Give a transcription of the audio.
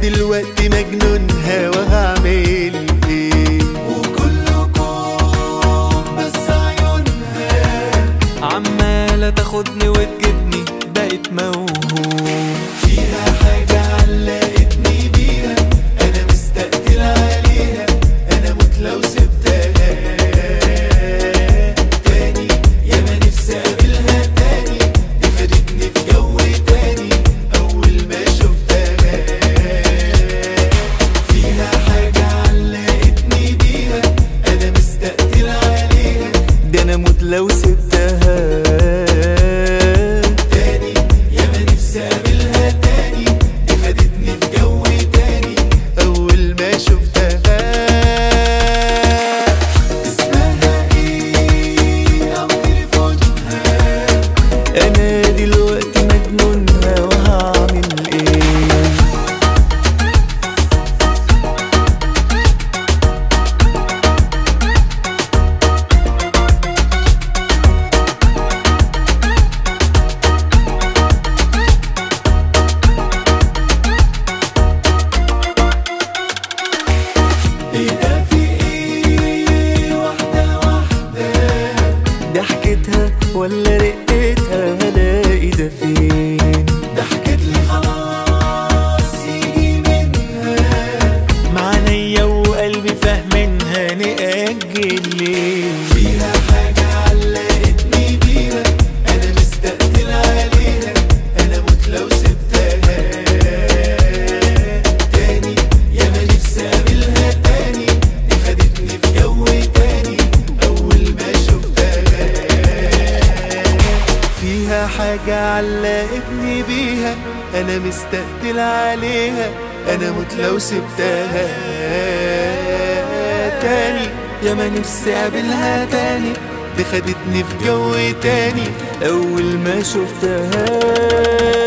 دلوقتي مجنونها وهعمل ايه وكلكم بس عيونها عمالة تاخدني وتجيبني بقيت موهوم فيها حاجة علقتني بيها أنا مستقتل عليها أنا موت لو سبتها تاني يا ما نفسي أقابلها تاني دي خدتني في جو تاني أول ما شفتها فيها حاجة علقتني بيها أنا مستقتل عليها ده أنا موت لو سبتها تاني يا ما نفسي اقابلها تاني دي خدتني في جو تاني اول ما شفتها اسمها ايه او تليفونها انا دلوقتي مجنونها وهعمل ايه ايه ده في ايه واحدة واحدة ضحكتها ولا رقتها هلاقي ده فين ضحكت لي خلاص يجي منها معنيا وقلبي فاهمينها نأجل ليه فيها حاجة علقتني بيها أنا مستقتل عليها أنا موت لو سبتها تاني يا ما نفسي اقابلها تاني دي خدتني في جو تاني اول ما شفتها فيها حاجة علقتني بيها انا مستقتل عليها انا موت لو سبتها تاني يا ما نفسي اقابلها تاني دي خدتني في جو تاني اول ما شفتها